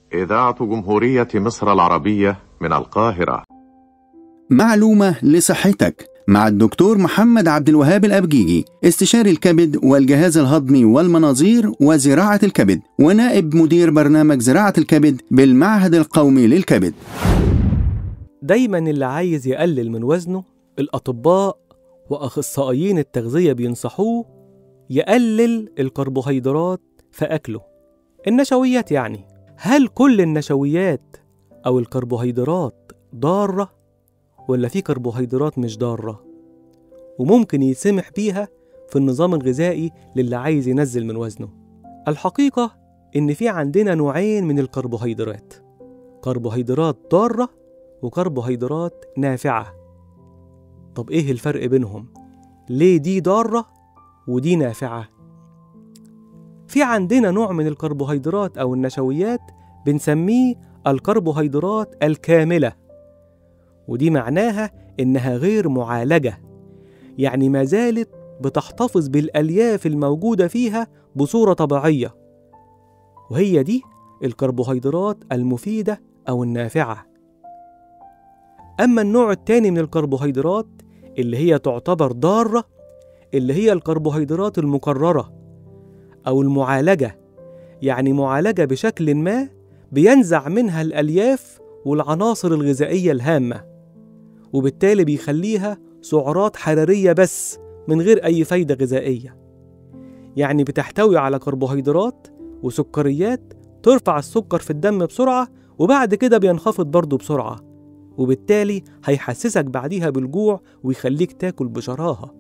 إذاعة جمهورية مصر العربية من القاهرة معلومة لصحتك مع الدكتور محمد عبد الوهاب الأبجيجي استشاري الكبد والجهاز الهضمي والمناظير وزراعة الكبد ونائب مدير برنامج زراعة الكبد بالمعهد القومي للكبد دايما اللي عايز يقلل من وزنه الأطباء وأخصائيين التغذية بينصحوه يقلل الكربوهيدرات في أكله النشويات يعني هل كل النشويات أو الكربوهيدرات ضارة ولا في كربوهيدرات مش ضارة وممكن يسمح بيها في النظام الغذائي للي عايز ينزل من وزنه الحقيقة إن في عندنا نوعين من الكربوهيدرات كربوهيدرات ضارة وكربوهيدرات نافعة طب إيه الفرق بينهم؟ ليه دي ضارة ودي نافعة؟ في عندنا نوع من الكربوهيدرات أو النشويات بنسميه الكربوهيدرات الكاملة ودي معناها إنها غير معالجة يعني ما زالت بتحتفظ بالألياف الموجودة فيها بصورة طبيعية وهي دي الكربوهيدرات المفيدة أو النافعة أما النوع التاني من الكربوهيدرات اللي هي تعتبر ضارة اللي هي الكربوهيدرات المكررة أو المعالجة يعني معالجة بشكل ما بينزع منها الألياف والعناصر الغذائية الهامة وبالتالي بيخليها سعرات حرارية بس من غير أي فايدة غذائية يعني بتحتوي على كربوهيدرات وسكريات ترفع السكر في الدم بسرعة وبعد كده بينخفض برضه بسرعة وبالتالي هيحسسك بعديها بالجوع ويخليك تاكل بشراهة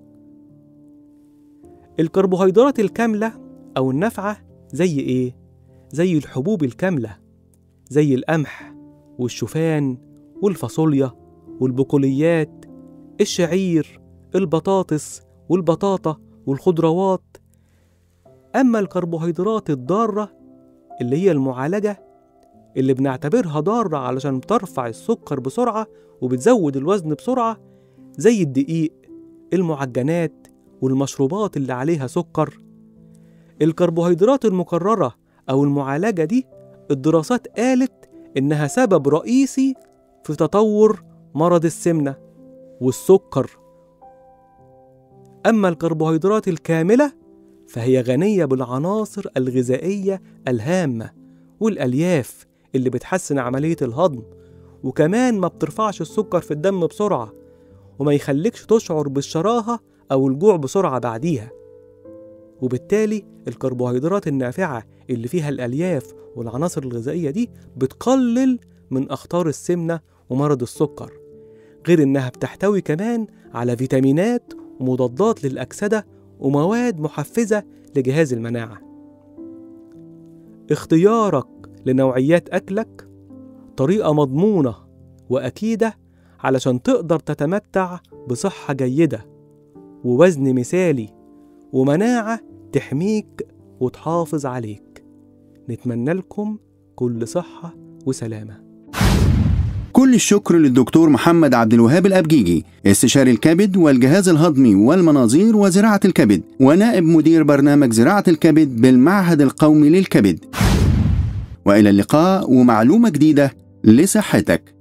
الكربوهيدرات الكاملة أو النافعة زي إيه؟ زي الحبوب الكاملة زي القمح والشوفان والفاصوليا والبقوليات الشعير البطاطس والبطاطا والخضروات أما الكربوهيدرات الضارة اللي هي المعالجة اللي بنعتبرها ضارة علشان بترفع السكر بسرعة وبتزود الوزن بسرعة زي الدقيق المعجنات والمشروبات اللي عليها سكر الكربوهيدرات المكررة أو المعالجة دي الدراسات قالت إنها سبب رئيسي في تطور مرض السمنة والسكر أما الكربوهيدرات الكاملة فهي غنية بالعناصر الغذائية الهامة والألياف اللي بتحسن عملية الهضم وكمان ما بترفعش السكر في الدم بسرعة وما يخليكش تشعر بالشراهة أو الجوع بسرعة بعديها وبالتالي الكربوهيدرات النافعة اللي فيها الألياف والعناصر الغذائية دي بتقلل من أخطار السمنة ومرض السكر غير إنها بتحتوي كمان على فيتامينات ومضادات للأكسدة ومواد محفزة لجهاز المناعة اختيارك لنوعيات أكلك طريقة مضمونة وأكيدة علشان تقدر تتمتع بصحة جيدة ووزن مثالي ومناعة تحميك وتحافظ عليك نتمنى لكم كل صحة وسلامة كل الشكر للدكتور محمد عبد الوهاب الأبجيجي استشاري الكبد والجهاز الهضمي والمناظير وزراعة الكبد ونائب مدير برنامج زراعة الكبد بالمعهد القومي للكبد وإلى اللقاء ومعلومة جديدة لصحتك